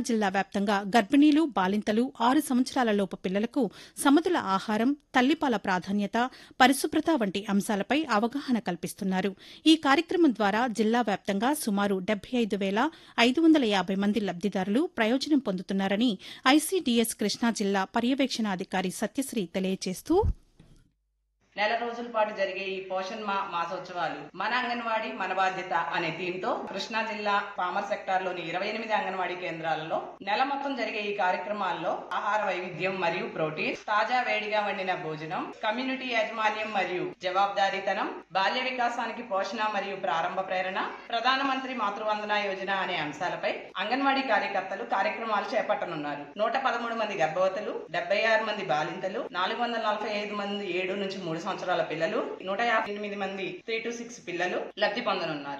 జిల్లా వ్యాప్తంగా గర్భిణీలు బాలింతలు ఆరు సంవత్సరాల లోపు పిల్లలకు సమతుల ఆహారం తల్లిపాల ప్రాధాన్యత పరిశుభ్రత వంటి అంశాలపై అవగాహన కల్పిస్తున్నారు ఈ కార్యక్రమం ద్వారా జిల్లా వ్యాప్తంగా సుమారు డెబ్బై ఐదు వేల ఐదు వందల యాభై మంది లబ్దిదారులు ప్రయోజనం పొందుతున్నారని ఐసీడీఎస్ కృష్ణా జిల్లా పర్యవేక్షణాధికారి సత్యశ్రీ తెలియజేస్తూ నెల రోజుల పాటు జరిగే ఈ పోషణ్ మా మాసోత్సవాలు మన అంగన్వాడీ మన బాధ్యత అనే థీమ్తో కృష్ణా జిల్లా పామర్ సెక్టార్ లోని ఇరవై ఎనిమిది అంగన్వాడీ కేంద్రాలలో నెల మొత్తం జరిగే ఈ కార్యక్రమాల్లో ఆహార వైవిధ్యం మరియు ప్రోటీన్ తాజా వేడిగా వండిన భోజనం కమ్యూనిటీ యాజమాన్యం మరియు జవాబుదారీతనం బాల్య వికాసానికి పోషణ మరియు ప్రారంభ ప్రేరణ ప్రధానమంత్రి మాతృవందన యోజన అనే అంశాలపై అంగన్వాడీ కార్యకర్తలు కార్యక్రమాలు చేపట్టనున్నారు నూట పదమూడు మంది గర్భవతులు డెబ్బై ఆరు మంది బాలింతలు నాలుగు వందల నలభై ఐదు మంది ఏడు నుంచి మూడు సంవత్సరాల పిల్లలు నూట యాభై ఎనిమిది మంది త్రీ టు సిక్స్ పిల్లలు లబ్ధి పొందనున్నారు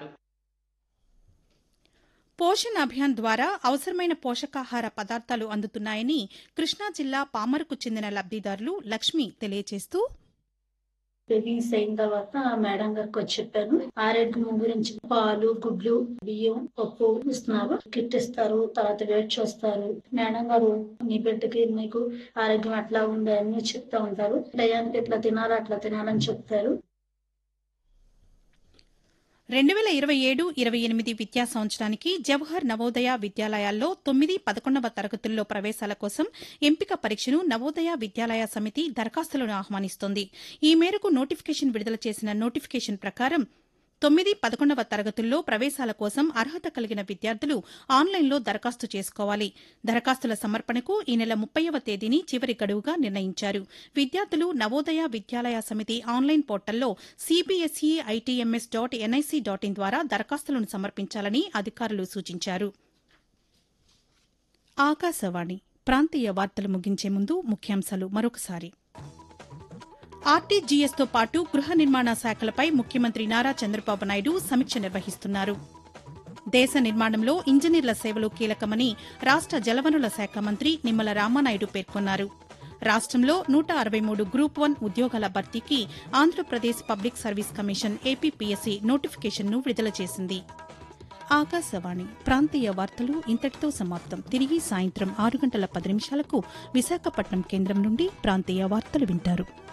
పోషణ్ అభియాన్ ద్వారా అవసరమైన పోషకాహార పదార్థాలు అందుతున్నాయని కృష్ణా జిల్లా పామరుకు చెందిన లబ్దిదారులు లక్ష్మి తెలియజేస్తూ రిలీజ్ అయిన తర్వాత మేడం గారికి వచ్చి చెప్పాను ఆరోగ్యం గురించి పాలు గుడ్లు బియ్యం పప్పు ఇస్తున్నారు కిట్ ఇస్తారు తర్వాత వెయిట్ చూస్తారు మేడం గారు నీ బిడ్డకి నీకు ఆరోగ్యం ఎట్లా ఉంది అని చెప్తా ఉంటారు టయానికి ఇట్లా తినాలి అట్లా తినాలని చెప్తారు రెండు వేల ఇరవై ఏడు ఇరవై ఎనిమిది విద్యా సంవత్సరానికి జవహర్ నవోదయ విద్యాలయాల్లో తొమ్మిది పదకొండవ తరగతుల్లో ప్రవేశాల కోసం ఎంపిక పరీక్షను నవోదయ విద్యాలయ సమితి దరఖాస్తులను ఆహ్వానిస్తోంది ఈ మేరకు నోటిఫికేషన్ విడుదల చేసిన నోటిఫికేషన్ ప్రకారం తొమ్మిది పదకొండవ తరగతుల్లో ప్రవేశాల కోసం అర్హత కలిగిన విద్యార్థులు ఆన్లైన్లో దరఖాస్తు చేసుకోవాలి దరఖాస్తుల సమర్పణకు ఈ నెల ముప్పైవ తేదీని చివరి గడువుగా నిర్ణయించారు విద్యార్థులు నవోదయ విద్యాలయ సమితి ఆన్లైన్ పోర్టల్లో CBSE ITMS dot NIC dot in ద్వారా దరఖాస్తులను సమర్పించాలని అధికారులు సూచించారు ఆకాశవాణి ప్రాంతీయ వార్తలు ముగించే ముందు ముఖ్యాంశాలు మరొకసారి ఆర్టీజీఎస్తో పాటు గృహ నిర్మాణ శాఖలపై ముఖ్యమంత్రి నారా చంద్రబాబు నాయుడు సమీక్ష నిర్వహిస్తున్నారు దేశ నిర్మాణంలో ఇంజనీర్ల సేవలు కీలకమని రాష్ట జలవనుల శాఖ మంత్రి నిమ్మల రామానాయుడు పేర్కొన్నారు రాష్టంలో నూట అరవై మూడు గ్రూప్ వన్ ఉద్యోగాల భర్తీకి Andhra Pradesh public service commission APPSC నోటిఫికేషన్ను విడుదల చేసింది ఆకాశవాణి ప్రాంతీయ వార్తలు ఇంతటితో సమాప్తం తిరిగి సాయంత్రం ఆరు గంటల పది నిమిషాలకు విశాఖపట్నం కేంద్రం నుండి ప్రాంతీయ వార్తలు వింటారు